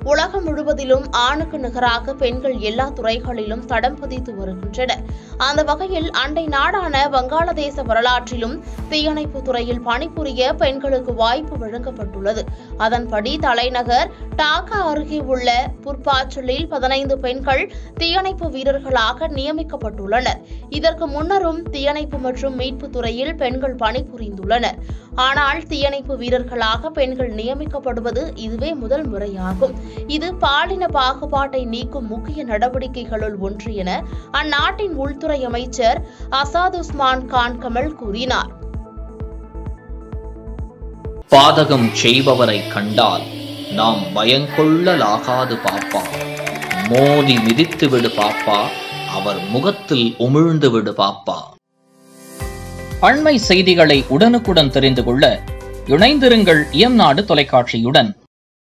உலகம் முழுவதிலும் ஆணுக்கு நிகராக பெண்கள் எல்லா துறைகளிலும் தடம் பதித்து வருகின்றனர் அந்த வகையில் அண்டை நாடான வங்காளதேச வரலாற்றிலும் தீயணைப்பு துறையில் பணிபுரிய பெண்களுக்கு வாய்ப்பு வழங்கப்பட்டுள்ளது அதன்படி தலைநகர் டாக்கா அருகே உள்ள புர்பாச்சலில் பதினைந்து பெண்கள் தீயணைப்பு வீரர்களாக நியமிக்கப்பட்டுள்ளனர் இதற்கு முன்னரும் தீயணைப்பு மற்றும் மீட்பு துறையில் பெண்கள் பணிபுரிந்துள்ளனர் ஆனால் தீயணைப்பு வீரர்களாக பெண்கள் நியமிக்கப்படுவது இதுவே முதல் முறையாகும் இது பாலின பாகுபாட்டை நீக்கும் முக்கிய நடவடிக்கைகளுள் ஒன்று என அந்நாட்டின் உள்துறை அமைச்சர் அசாதுஸ்மான் கான் கமல் கூறினார் பாதகம் செய்பவரை கண்டால் நாம் பயங்கொள்ளலாகாது பாப்பா மோதி மிதித்து விடு பாப்பா அவர் முகத்தில் உமிழ்ந்து விடு பாப்பா அண்மை செய்திகளை உடனுக்குடன் தெரிந்து கொள்ள இணைந்திருங்கள் இயம்நாடு தொலைக்காட்சியுடன்